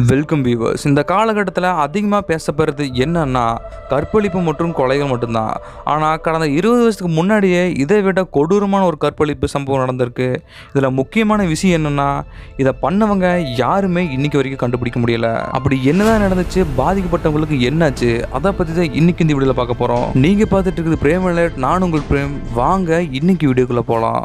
welcome viewers இந்த காலகட்டத்தில் அதிகமாக பேசப்படுறது என்னன்னா கற்பழிப்பு மற்றும் கொலைகள் மட்டும்தான் ஆனால் கடந்த இருபது வருஷத்துக்கு முன்னாடியே இதை விட கொடூரமான ஒரு கற்பழிப்பு சம்பவம் நடந்திருக்கு இதில் முக்கியமான விஷயம் என்னன்னா இதை பண்ணவங்க யாருமே இன்னைக்கு வரைக்கும் கண்டுபிடிக்க முடியல அப்படி என்னதான் நடந்துச்சு பாதிக்கப்பட்டவங்களுக்கு என்னாச்சு அதை பற்றி தான் இன்னைக்கு இந்த வீடியோவில் பார்க்க போகிறோம் நீங்கள் பார்த்துட்டு இருக்குது பிரேம் அலர்ட் நான் உங்கள் பிரேம் வாங்க இன்னைக்கு வீடியோக்குள்ளே போகலாம்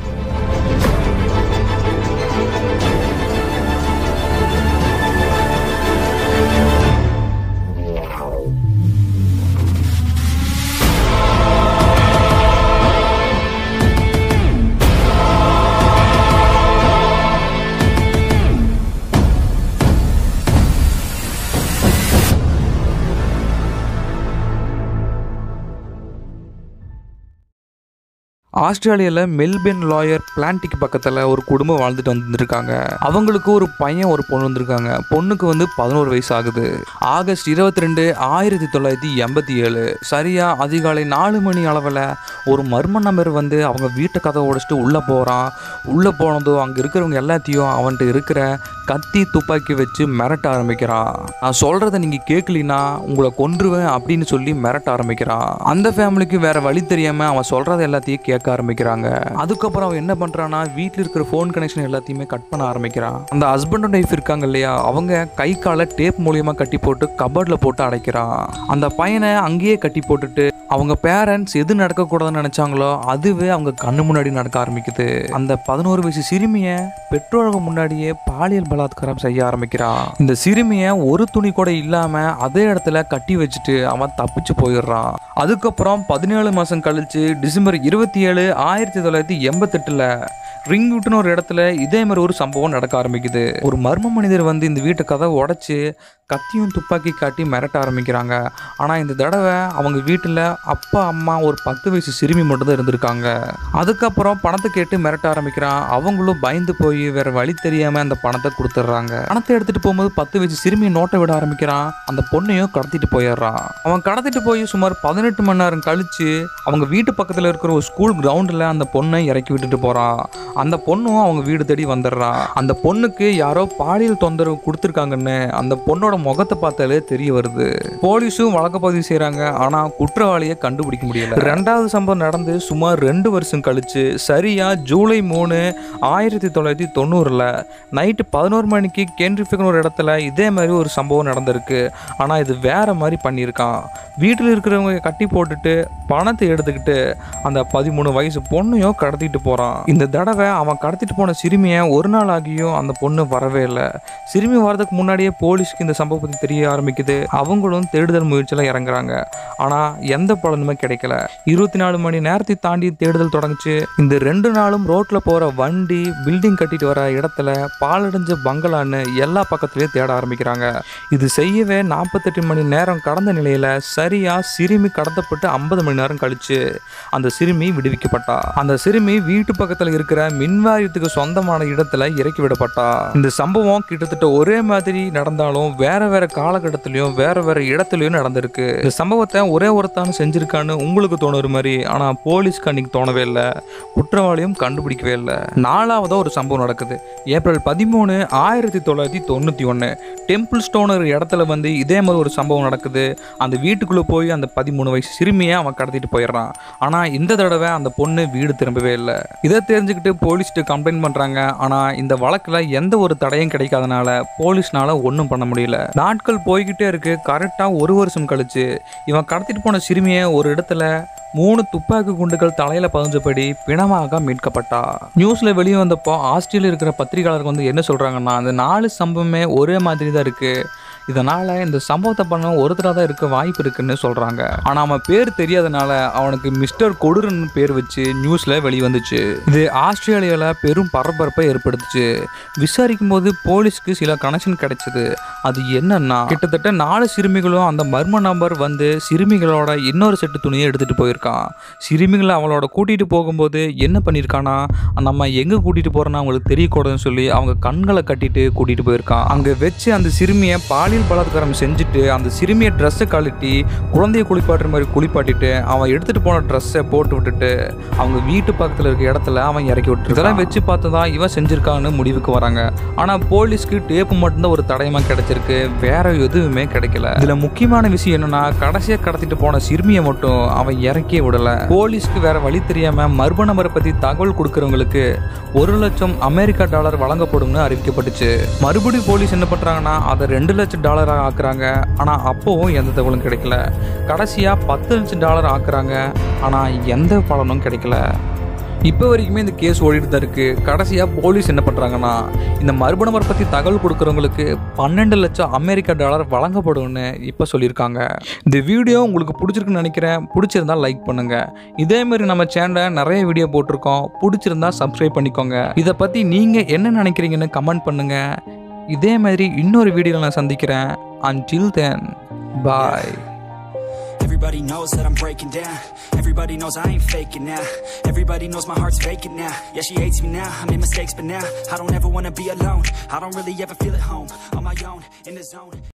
ஆஸ்திரேலியாவில் மெல்பர்ன் லாயர் பிளான்டிக் பக்கத்தில் ஒரு குடும்பம் வாழ்ந்துட்டு வந்துருக்காங்க அவங்களுக்கு ஒரு பையன் ஒரு பொண்ணு வந்திருக்காங்க பொண்ணுக்கு வந்து பதினோரு வயசு ஆகுது ஆகஸ்ட் இருபத்தி ரெண்டு ஆயிரத்தி தொள்ளாயிரத்தி எண்பத்தி ஏழு சரியா அதிகாலை நாலு மணி அளவில் ஒரு மர்ம நபர் வந்து அவங்க வீட்டை கதை உடைச்சிட்டு உள்ளே போகிறான் உள்ளே போனதும் அங்கே இருக்கிறவங்க எல்லாத்தையும் அவன்கிட்ட இருக்கிற கத்தி துப்பாக்கி வச்சு மிரட்ட ஆரம்பிக்கிறான் நான் சொல்கிறத நீங்கள் கேட்கலினா உங்களை கொன்றுவேன் அப்படின்னு சொல்லி மிரட்ட ஆரம்பிக்கிறான் அந்த ஃபேமிலிக்கு வேற வழி தெரியாமல் அவன் சொல்கிறத எல்லாத்தையும் கேட்க ஆரம்பிக்கிறாங்க அதுக்கப்புறம் அவன் என்ன பண்ணுறான்னா வீட்டில் இருக்கிற ஃபோன் கனெக்ஷன் எல்லாத்தையுமே கட் பண்ண ஆரம்பிக்கிறான் அந்த ஹஸ்பண்ட் அண்ட் ஒய்ஃப் இருக்காங்க இல்லையா அவங்க கை காலை டேப் மூலியமா கட்டி போட்டு கபர்டில் போட்டு அடைக்கிறான் அந்த பையனை அங்கேயே கட்டி போட்டுட்டு அவங்க பேரண்ட்ஸ் எது நடக்கக்கூடாதுன்னு நினைச்சாங்களோ அதுவே அவங்க கண்ணு முன்னாடி நடக்க ஆரம்பிக்குது அந்த பதினோரு வயசு சிறுமியை பெற்றோருக்கு முன்னாடியே பாலியல் பலாத்காரம் செய்ய ஆரம்பிக்கிறான் இந்த சிறுமியை ஒரு துணி கூட இல்லாம அதே இடத்துல கட்டி வச்சுட்டு அவன் தப்பிச்சு போயிடுறான் அதுக்கப்புறம் பதினேழு மாசம் கழிச்சு டிசம்பர் இருபத்தி ஏழு ஆயிரத்தி தொள்ளாயிரத்தி எண்பத்தெட்டுல ரிங்வுட்னு ஒரு இடத்துல இதே மாதிரி ஒரு சம்பவம் நடக்க ஆரம்பிக்குது ஒரு மர்ம மனிதர் வந்து இந்த வீட்டு கதவை உடைச்சு கத்தியும் துப்பாக்கி காட்டி மிரட்ட ஆரம்பிக்கிறாங்க ஆனால் இந்த தடவை அவங்க வீட்டில் அப்பா அம்மா ஒரு பத்து வயசு சிறுமி மட்டும்தான் இருந்திருக்காங்க அதுக்கப்புறம் பணத்தை கேட்டு மிரட்ட ஆரம்பிக்கிறான் அவங்களும் பயந்து போய் வேற வழி தெரியாமல் அந்த பணத்தை கொடுத்துட்றாங்க பணத்தை எடுத்துட்டு போகும்போது பத்து வயசு சிறுமி நோட்டை விட ஆரம்பிக்கிறான் அந்த பொண்ணையும் கடத்திட்டு போயிடுறான் அவன் கடத்திட்டு போய் சுமார் பதினெட்டு மணி நேரம் கழிச்சு அவங்க வீட்டு பக்கத்தில் இருக்கிற ஒரு ஸ்கூல் கிரவுண்டில் அந்த பொண்ணை இறக்கி விட்டுட்டு போகிறான் அந்த பொண்ணும் அவங்க வீடு தேடி வந்துடுறான் அந்த பொண்ணுக்கு யாரோ பாலியல் தொந்தரவு கொடுத்துருக்காங்கன்னு அந்த பொண்ணோட முகத்தை பார்த்தாலே தெரிய வருது போலீஸும் வழக்கு பதிவு செய்கிறாங்க ஆனால் குற்றவாளியை கண்டுபிடிக்க முடியல ரெண்டாவது சம்பவம் நடந்து சுமார் ரெண்டு வருஷம் கழிச்சு சரியா ஜூலை மூணு ஆயிரத்தி தொள்ளாயிரத்தி தொண்ணூறில் நைட்டு பதினோரு மணிக்கு கேன்ட்ரிஃபிகன் ஒரு இடத்துல இதே மாதிரி ஒரு சம்பவம் நடந்திருக்கு ஆனால் இது வேற மாதிரி பண்ணியிருக்கான் வீட்டில் இருக்கிறவங்க கட்டி போட்டுட்டு பணத்தை எடுத்துக்கிட்டு அந்த பதிமூணு வயசு பொண்ணையும் கடத்திட்டு போகிறான் இந்த தடவை அவன் கடத்திட்டு போன சிறுமியை ஒரு நாள் ஆகியும் அந்த பொண்ணு வரவே இல்லை சிறுமி வரதுக்கு முன்னாடியே போலீஸ்க்கு இந்த சம்பவம் பற்றி தெரிய ஆரம்பிக்குது அவங்களும் தேடுதல் முயற்சியில் இறங்குறாங்க ஆனால் எந்த பலனுமே கிடைக்கல இருபத்தி நாலு மணி நேரத்தை தாண்டி தேடுதல் தொடங்குச்சு இந்த ரெண்டு நாளும் ரோட்டில் போகிற வண்டி பில்டிங் கட்டிட்டு வர இடத்துல பாலடைஞ்ச பங்களான்னு எல்லா பக்கத்துலேயும் தேட ஆரம்பிக்கிறாங்க இது செய்யவே நாற்பத்தெட்டு மணி நேரம் கடந்த நிலையில் சரியாக சிறுமி கடத்தப்பட்டு ஐம்பது மணி நேரம் கழிச்சு அந்த சிறுமி விடுவிக்கப்பட்டா அந்த சிறுமி வீட்டு பக்கத்தில் இருக்கிற மின்வாரியத்துக்கு சொந்தமான இடத்துல இறக்கி விடப்பட்டா இந்த சம்பவம் கிட்டத்தட்ட ஒரே மாதிரி நடந்தாலும் வேற வேற காலகட்டத்திலையும் வேற வேற இடத்துலையும் நடந்திருக்கு இந்த சம்பவத்தை ஒரே ஒருத்தான் செஞ்சிருக்கான்னு உங்களுக்கு தோணுற மாதிரி ஆனா போலீஸ்க்கு அன்னைக்கு தோணவே இல்லை குற்றவாளியும் கண்டுபிடிக்கவே இல்லை நாலாவதா ஒரு சம்பவம் நடக்குது ஏப்ரல் பதிமூணு ஆயிரத்தி தொள்ளாயிரத்தி தொண்ணூற்றி ஒன்று டெம்பிள் ஸ்டோனர் இடத்துல வந்து இதே மாதிரி ஒரு சம்பவம் நடக்குது அந்த வீட்டுக்குள்ளே போய் அந்த பதிமூணு வயசு சிறுமியை அவன் கடத்திட்டு போயிடுறான் ஆனால் இந்த தடவை அந்த பொண்ணு வீடு திரும்பவே இல்லை இதை தெரிஞ்சுக்கிட்டு போலீஸ்ட்டு கம்ப்ளைண்ட் பண்ணுறாங்க ஆனால் இந்த வழக்கில் எந்த ஒரு தடையும் கிடைக்காதனால போலீஸ்னால ஒன்றும் பண்ண முடியல நாட்கள் போய்கிட்டே இருக்கு கரெக்டாக ஒரு வருஷம் கழிச்சு இவன் கடத்திட்டு போன சிறுமியை ஒரு இடத்துல மூணு துப்பாக்கி குண்டுகள் தலையில பதிஞ்சபடி பிணமாக மீட்கப்பட்டா நியூஸ்ல வெளியே வந்தப்போ ஆஸ்திரேலியா இருக்கிற பத்திரிகையாளர்கள் வந்து என்ன சொல்றாங்கன்னா அந்த நாலு சம்பவமே ஒரே மாதிரி தான் இருக்கு இதனால இந்த சம்பவத்தை பண்ண ஒருத்தராக தான் இருக்க வாய்ப்பு இருக்குன்னு சொல்றாங்க ஆனா அவன் பேர் தெரியாதனால அவனுக்கு மிஸ்டர் கொடுருன்னு பேர் வச்சு நியூஸ்ல வெளியே வந்துச்சு இது ஆஸ்திரேலியாவில் பெரும் பரபரப்பை ஏற்படுத்துச்சு விசாரிக்கும் போது போலீஸ்க்கு சில கனெக்ஷன் கிடைச்சது அது என்னன்னா கிட்டத்தட்ட நாலு சிறுமிகளும் அந்த மர்ம நபர் வந்து சிறுமிகளோட இன்னொரு செட்டு துணியை எடுத்துட்டு போயிருக்கான் சிறுமிகளை அவளோட கூட்டிட்டு போகும்போது என்ன பண்ணியிருக்கானா நம்ம எங்க கூட்டிட்டு போறோம்னா அவங்களுக்கு தெரியக்கூடாதுன்னு சொல்லி அவங்க கண்களை கட்டிட்டு கூட்டிட்டு போயிருக்கான் அங்க வச்சு அந்த சிறுமியை பாலியல் பாலியல் பலாத்காரம் செஞ்சுட்டு அந்த சிறுமியை ட்ரெஸ்ஸை கழட்டி குழந்தைய குளிப்பாட்டுற மாதிரி குளிப்பாட்டிட்டு அவன் எடுத்துட்டு போன ட்ரெஸ்ஸை போட்டு விட்டுட்டு அவங்க வீட்டு பக்கத்தில் இருக்க இடத்துல அவன் இறக்கி விட்டு இதெல்லாம் வச்சு பார்த்து தான் இவன் செஞ்சிருக்கான்னு முடிவுக்கு வராங்க ஆனால் போலீஸ்க்கு டேப்பு மட்டும்தான் ஒரு தடயமா கிடைச்சிருக்கு வேற எதுவுமே கிடைக்கல இதுல முக்கியமான விஷயம் என்னன்னா கடைசியா கடத்திட்டு போன சிறுமியை மட்டும் அவன் இறக்கியே விடல போலீஸ்க்கு வேற வழி தெரியாம மர்ம நபரை பத்தி தகவல் கொடுக்கறவங்களுக்கு ஒரு லட்சம் அமெரிக்கா டாலர் வழங்கப்படும்னு அறிவிக்கப்பட்டுச்சு மறுபடியும் போலீஸ் என்ன பண்றாங்கன்னா அதை ரெண்டு லட்சம் டாலராக ஆக்குறாங்க ஆனா அப்போவும் எந்த தகவலும் கிடைக்கல கடைசியா பத்து லட்சம் டாலர் ஆக்குறாங்க ஆனா எந்த பலனும் கிடைக்கல இப்போ வரைக்குமே இந்த கேஸ் ஓடிட்டு தான் இருக்கு கடைசியாக போலீஸ் என்ன பண்ணுறாங்கன்னா இந்த மர்ம நபர் பற்றி தகவல் கொடுக்குறவங்களுக்கு பன்னெண்டு லட்சம் அமெரிக்கா டாலர் வழங்கப்படும்னு இப்போ சொல்லியிருக்காங்க இந்த வீடியோ உங்களுக்கு பிடிச்சிருக்குன்னு நினைக்கிறேன் பிடிச்சிருந்தா லைக் பண்ணுங்க இதே மாதிரி நம்ம சேனலை நிறைய வீடியோ போட்டிருக்கோம் பிடிச்சிருந்தா சப்ஸ்கிரைப் பண்ணிக்கோங்க இதை பற்றி நீங்கள் என்ன நினைக்கிறீங்கன்னு கமெண்ட் பண்ணுங்க இதே மாதிரி இன்னொரு வீடியோவில் நான் சந்திக்கிறேன் until then bye Everybody knows that I'm breaking down Everybody knows I ain't faking now Everybody knows my heart's vacant now Yeah, she hates me now, I made mistakes but now I don't ever wanna be alone I don't really ever feel at home On my own, in the zone